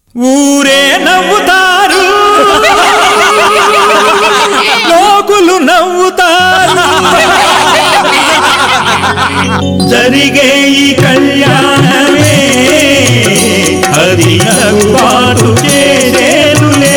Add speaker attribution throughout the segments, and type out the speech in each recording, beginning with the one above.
Speaker 1: ఊరే నవ్వుతారు లోకులు నవ్వుతారు జరిగే ఈ కళ్యాణమే అది నవ్వాటు చేసేనులే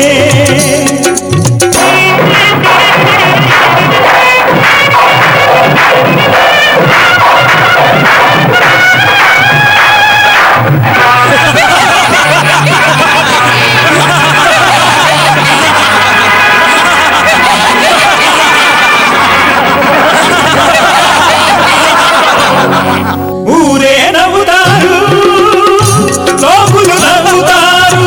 Speaker 1: ఊరే నవ్వుతారు లోకులు నవ్వుతారు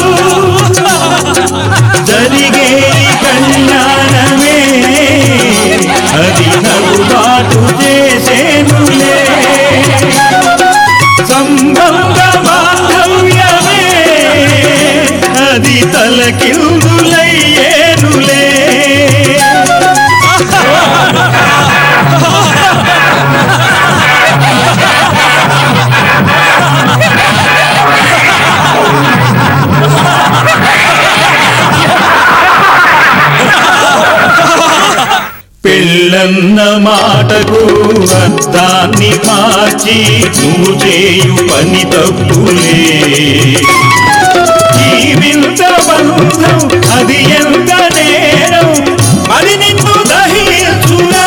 Speaker 1: జరిగే ఈ కళ్యాణమే అది నవ్వుబాటు చేసేనులే సంబంధ బాంధవ్యమే అది తలకిందులయ్యేనులే పెళ్ళన్న మాటకు అర్థాన్ని మార్చి నువ్వు చేయు పని తప్పులే జీవిత బంధం అది ఎంత నేరం మరి నిన్ను దహించురా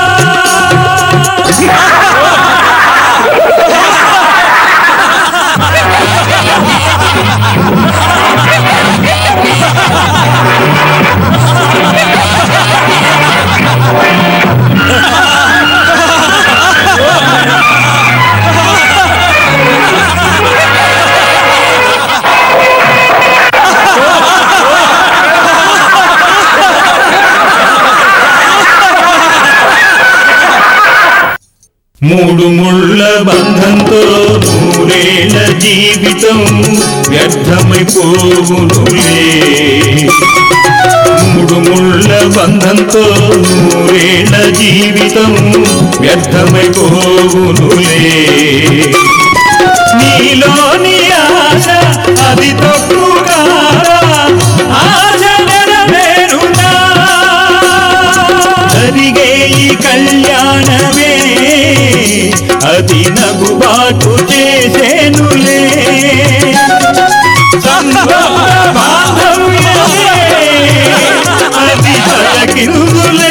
Speaker 1: మూడు ముళ్ళ బంధంతో నూరేళ్ల జీవితం వ్యర్థమైపోవునులే మూడు ముళ్ళ బంధంతో నూరేళ్ల జీవితం వ్యర్థమైపోవునులే నీలోని ఆశ అది తప్పుగా ఆశ నెరవేరునా జరిగే ఈ కళ్యాణమే అది నగుబాటు చేసేనులే సంబంధ బాంధవ్యమే అది తలకిందులే